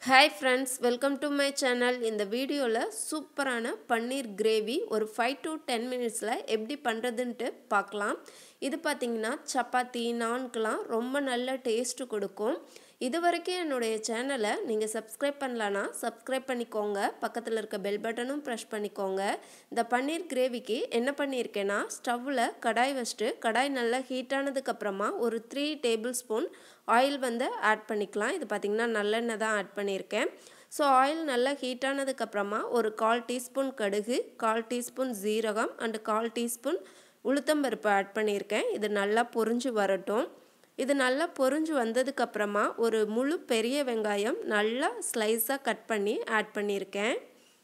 hi friends welcome to my channel இந்த வீடியோவில் சூப்பரான பன்னீர் கிரேவி ஒரு ஃபைவ் டு டென் மினிட்ஸில் எப்படி பண்ணுறதுன்ட்டு பார்க்கலாம் இது பார்த்திங்கன்னா சப்பாத்தி நான்க்கெலாம் ரொம்ப நல்ல டேஸ்ட்டு கொடுக்கும் இது வரைக்கும் என்னுடைய சேனலை நீங்கள் சப்ஸ்கிரைப் பண்ணலன்னா சப்ஸ்கிரைப் பண்ணிக்கோங்க பக்கத்தில் இருக்க பெல் பட்டனும் ப்ரெஷ் பண்ணிக்கோங்க இந்த பன்னீர் கிரேவிக்கு என்ன பண்ணியிருக்கேன்னா ஸ்டவ்வில் கடாய் வச்சுட்டு கடாய் நல்லா ஹீட் ஆனதுக்கப்புறமா ஒரு த்ரீ டேபிள் ஸ்பூன் ஆயில் வந்து ஆட் பண்ணிக்கலாம் இது பார்த்திங்கன்னா நல்லெண்ணெய் தான் ஆட் பண்ணியிருக்கேன் ஸோ ஆயில் நல்லா ஹீட் ஆனதுக்கப்புறமா ஒரு கால் டீஸ்பூன் கடுகு கால் டீஸ்பூன் ஜீரகம் அண்டு கால் டீஸ்பூன் உளுத்தம்பருப்பு ஆட் பண்ணியிருக்கேன் இது நல்லா பொரிஞ்சு வரட்டும் இது நல்லா பொரிஞ்சு வந்ததுக்கப்புறமா ஒரு முழு பெரிய வெங்காயம் நல்லா ஸ்லைஸாக கட் பண்ணி ஆட் பண்ணியிருக்கேன்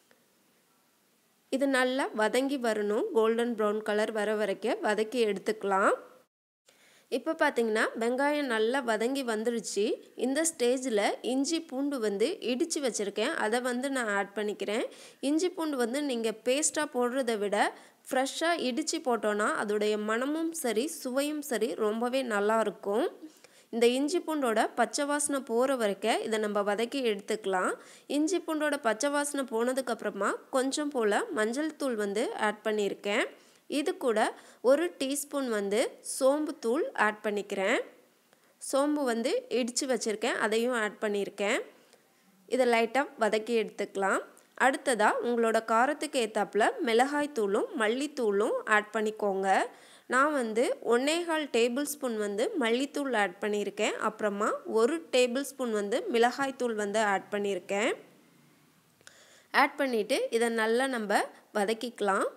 இது நல்லா வதங்கி வரணும் கோல்டன் ப்ரௌன் கலர் வர வரைக்கும் வதக்கி எடுத்துக்கலாம் இப்போ பார்த்தீங்கன்னா வெங்காயம் நல்லா வதங்கி வந்துடுச்சு இந்த ஸ்டேஜில் இஞ்சி பூண்டு வந்து இடித்து வச்சுருக்கேன் அதை வந்து நான் ஆட் பண்ணிக்கிறேன் இஞ்சி பூண்டு வந்து நீங்கள் பேஸ்ட்டாக போடுறத விட ஃப்ரெஷ்ஷாக இடித்து போட்டோன்னா அதோடைய மனமும் சரி சுவையும் சரி ரொம்பவே நல்லாயிருக்கும் இந்த இஞ்சி பூண்டோட பச்சை வாசனை போகிற வரைக்கும் இதை நம்ம வதக்கி எடுத்துக்கலாம் இஞ்சி பூண்டோட பச்சை வாசனை போனதுக்கப்புறமா கொஞ்சம் போல் மஞ்சள் தூள் வந்து ஆட் பண்ணியிருக்கேன் இது கூட ஒரு டீஸ்பூன் வந்து சோம்பு தூள் ஆட் பண்ணிக்கிறேன் சோம்பு வந்து இடித்து வச்சுருக்கேன் அதையும் ஆட் பண்ணியிருக்கேன் இதை லைட்டாக வதக்கி எடுத்துக்கலாம் அடுத்ததாக உங்களோட காரத்துக்கு ஏற்றாப்புல மிளகாய் தூளும் மல்லித்தூளும் ஆட் பண்ணிக்கோங்க நான் வந்து ஒன்னேகால் டேபிள் ஸ்பூன் வந்து மல்லித்தூள் ஆட் பண்ணியிருக்கேன் அப்புறமா ஒரு டேபிள் ஸ்பூன் வந்து மிளகாய் தூள் வந்து ஆட் பண்ணியிருக்கேன் ஆட் பண்ணிவிட்டு இதை நல்லா நம்ம வதக்கிக்கலாம்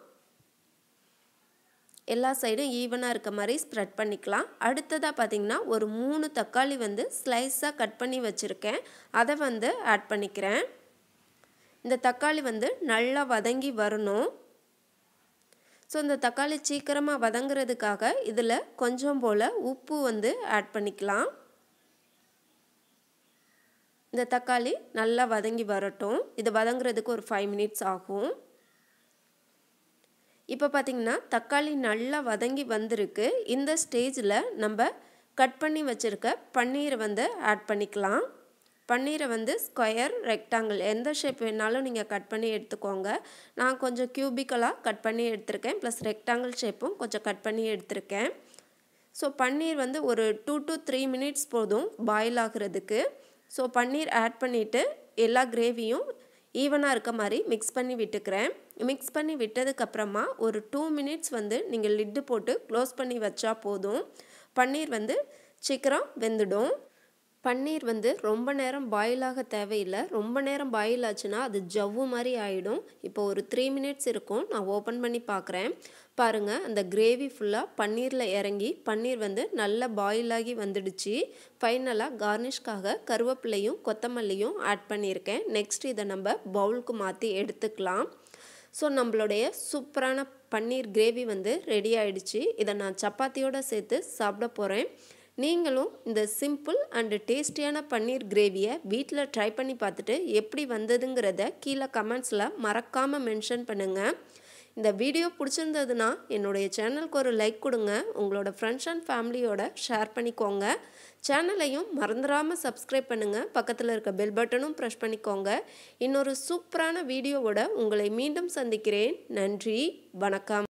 எல்லா சைடும் ஈவனாக இருக்க மாதிரி ஸ்ப்ரெட் பண்ணிக்கலாம் அடுத்ததாக பார்த்திங்கன்னா ஒரு மூணு தக்காளி வந்து ஸ்லைஸாக கட் பண்ணி வச்சுருக்கேன் அதை வந்து ஆட் பண்ணிக்கிறேன் இந்த தக்காளி வந்து நல்லா வதங்கி வரணும் ஸோ இந்த தக்காளி சீக்கிரமாக வதங்குறதுக்காக இதில் கொஞ்சம் போல் உப்பு வந்து ஆட் பண்ணிக்கலாம் இந்த தக்காளி நல்லா வதங்கி வரட்டும் இது வதங்குறதுக்கு ஒரு ஃபைவ் மினிட்ஸ் ஆகும் இப்போ பார்த்திங்கன்னா தக்காளி நல்லா வதங்கி வந்திருக்கு இந்த ஸ்டேஜில் நம்ம கட் பண்ணி வச்சுருக்க பன்னீரை வந்து ஆட் பண்ணிக்கலாம் பன்னீரை வந்து ஸ்கொயர் ரெக்டாங்கிள் எந்த ஷேப் வேணாலும் நீங்கள் கட் பண்ணி எடுத்துக்கோங்க நான் கொஞ்சம் க்யூபிக்கலாக கட் பண்ணி எடுத்திருக்கேன் ப்ளஸ் ரெக்டாங்கிள் ஷேப்பும் கொஞ்சம் கட் பண்ணி எடுத்திருக்கேன் ஸோ பன்னீர் வந்து ஒரு டூ டு த்ரீ மினிட்ஸ் போதும் பாயில் ஆகிறதுக்கு ஸோ பன்னீர் ஆட் பண்ணிவிட்டு எல்லா கிரேவியும் ஈவனாக இருக்க மாதிரி மிக்ஸ் பண்ணி விட்டுக்கிறேன் மிக்ஸ் பண்ணி விட்டதுக்கப்புறமா ஒரு டூ மினிட்ஸ் வந்து நீங்கள் லிட்டு போட்டு க்ளோஸ் பண்ணி வச்சா போதும் பன்னீர் வந்து சீக்கிரம் வெந்துடும் பன்னீர் வந்து ரொம்ப நேரம் பாயில் ஆக தேவையில்லை ரொம்ப நேரம் பாயில் ஆச்சுன்னா அது ஜவ்வு மாதிரி ஆகிடும் இப்போ ஒரு த்ரீ மினிட்ஸ் இருக்கும் நான் ஓப்பன் பண்ணி பார்க்குறேன் பாருங்கள் அந்த கிரேவி ஃபுல்லாக பன்னீரில் இறங்கி பன்னீர் வந்து நல்லா பாயில் ஆகி வந்துடுச்சு ஃபைனலாக கார்னிஷ்காக கருவேப்பிலையும் கொத்தமல்லியும் ஆட் பண்ணியிருக்கேன் நெக்ஸ்ட் இதை நம்ம பவுலுக்கு மாற்றி எடுத்துக்கலாம் ஸோ நம்மளுடைய சூப்பரான பன்னீர் கிரேவி வந்து ரெடி ஆயிடுச்சு இதை நான் சப்பாத்தியோடு சேர்த்து சாப்பிட போகிறேன் நீங்களும் இந்த சிம்பிள் அண்டு டேஸ்டியான பன்னீர் கிரேவியை வீட்டில் ட்ரை பண்ணி பார்த்துட்டு எப்படி வந்ததுங்கிறத கீழே கமெண்ட்ஸில் மறக்காமல் மென்ஷன் பண்ணுங்கள் இந்த வீடியோ பிடிச்சிருந்ததுன்னா என்னுடைய சேனலுக்கு ஒரு லைக் கொடுங்க உங்களோட ஃப்ரெண்ட்ஸ் அண்ட் ஃபேமிலியோட ஷேர் பண்ணிக்கோங்க சேனலையும் மறந்துடாமல் சப்ஸ்கிரைப் பண்ணுங்கள் பக்கத்தில் இருக்க பெல் பட்டனும் ப்ரெஷ் பண்ணிக்கோங்க இன்னொரு சூப்பரான வீடியோவோட உங்களை மீண்டும் சந்திக்கிறேன் நன்றி வணக்கம்